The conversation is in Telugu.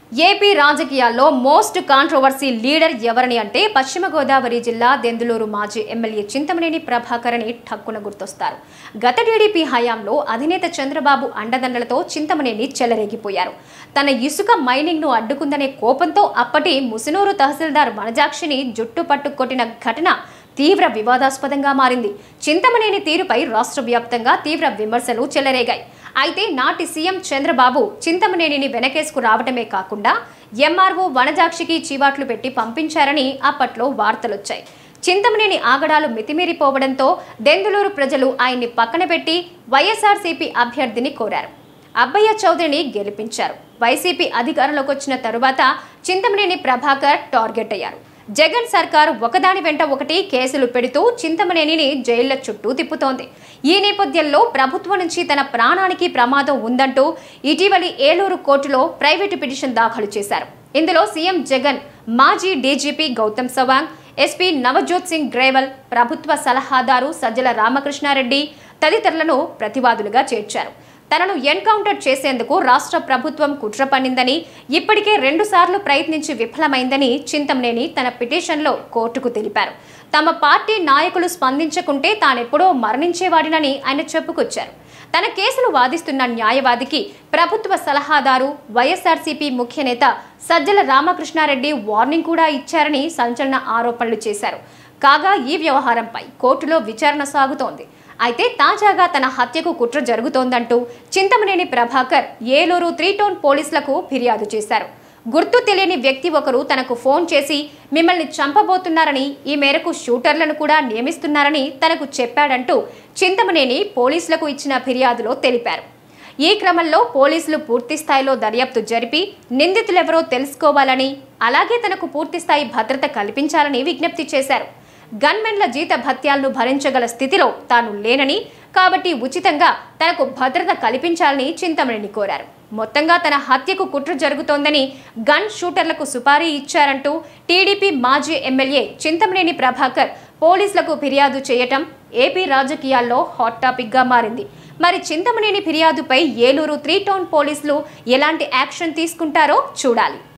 ఏపీ రాజకీయాల్లో మోస్ట్ కాంట్రవర్సీ లీడర్ ఎవరని అంటే పశ్చిమ గోదావరి జిల్లా దెందులూరు మాజీ ఎమ్మెల్యే చింతమనేని ప్రభాకర్ అని ఠక్కున గుర్తొస్తారు గత టీడీపీ హయాంలో అధినేత చంద్రబాబు అండదండలతో చింతమనేని చెలరేగిపోయారు తన ఇసుక మైనింగ్ ను అడ్డుకుందనే కోపంతో అప్పటి ముసునూరు తహసీల్దార్ వనజాక్షిని జుట్టు పట్టుకొట్టిన ఘటన తీవ్ర వివాదాస్పదంగా మారింది చింతమనేని తీరుపై రాష్ట్ర వ్యాప్తంగా తీవ్ర విమర్శలు చెలరేగాయి అయితే నాటి సీఎం చంద్రబాబు చింతమనేనిని వెనకేసుకు రావటమే కాకుండా ఎంఆర్ఓ వనజాక్షికి చీవాట్లు పెట్టి పంపించారని అప్పట్లో వార్తలొచ్చాయి చింతమనేని ఆగడాలు మితిమీరిపోవడంతో దెందులూరు ప్రజలు ఆయన్ని పక్కన పెట్టి వైఎస్ఆర్సీపీ అభ్యర్థిని కోరారు అబ్బయ్య చౌదరిని గెలిపించారు వైసీపీ అధికారంలోకి వచ్చిన తరువాత చింతమనేని ప్రభాకర్ టార్గెట్ అయ్యారు జగన్ సర్కారు ఒకదాని వెంట ఒకటి కేసులు పెడుతూ చింతమనేనిని జైళ్ల చుట్టూ తిప్పుతోంది ఈ నేపథ్యంలో ప్రభుత్వం నుంచి తన ప్రాణానికి ప్రమాదం ఉందంటూ ఇటీవలి ఏలూరు కోర్టులో ప్రైవేటు పిటిషన్ దాఖలు చేశారు ఇందులో సీఎం జగన్ మాజీ డీజీపీ గౌతమ్ సవాంగ్ ఎస్పీ నవజోత్ సింగ్ గ్రేవల్ ప్రభుత్వ సలహాదారు సజ్జల రామకృష్ణారెడ్డి తదితరులను ప్రతివాదులుగా చేర్చారు తనను ఎన్కౌంటర్ చేసేందుకు రాష్ట్ర ప్రభుత్వం కుట్ర పన్నిందని ఇప్పటికే రెండుసార్లు ప్రయత్నించి విఫలమైందని చింతమనేని తన పిటిషన్లో కోర్టుకు తెలిపారు తమ పార్టీ నాయకులు స్పందించకుంటే తానెప్పుడో మరణించేవాడినని ఆయన చెప్పుకొచ్చారు తన కేసులు వాదిస్తున్న న్యాయవాదికి ప్రభుత్వ సలహాదారు వైఎస్ఆర్సీపీ ముఖ్య నేత సజ్జల రామకృష్ణారెడ్డి వార్నింగ్ కూడా ఇచ్చారని సంచలన ఆరోపణలు చేశారు కాగా ఈ వ్యవహారంపై కోర్టులో విచారణ సాగుతోంది అయితే తాజాగా తన హత్యకు కుట్ర జరుగుతోందంటూ చింతమనేని ప్రభాకర్ ఏలూరు త్రీ టౌన్ పోలీసులకు ఫిర్యాదు చేశారు గుర్తు తెలియని వ్యక్తి ఒకరు తనకు ఫోన్ చేసి మిమ్మల్ని చంపబోతున్నారని ఈ మేరకు షూటర్లను కూడా నియమిస్తున్నారని తనకు చెప్పాడంటూ చింతమనేని పోలీసులకు ఇచ్చిన ఫిర్యాదులో తెలిపారు ఈ క్రమంలో పోలీసులు పూర్తి స్థాయిలో దర్యాప్తు జరిపి నిందితులెవరో తెలుసుకోవాలని అలాగే తనకు పూర్తిస్థాయి భద్రత కల్పించాలని విజ్ఞప్తి చేశారు గన్మెన్ల జీత భత్యాలను భరించగల స్థితిలో తాను లేనని కాబట్టి ఉచితంగా తనకు భద్రత కల్పించాలని చింతమణిని కోరారు మొత్తంగా తన హత్యకు కుట్ర జరుగుతోందని గన్ షూటర్లకు సుపారీ ఇచ్చారంటూ టీడీపీ మాజీ ఎమ్మెల్యే చింతమనేని ప్రభాకర్ పోలీసులకు ఫిర్యాదు చేయటం ఏపీ రాజకీయాల్లో హాట్ టాపిక్గా మారింది మరి చింతమనేని ఫిర్యాదుపై ఏలూరు త్రీ టౌన్ పోలీసులు ఎలాంటి యాక్షన్ తీసుకుంటారో చూడాలి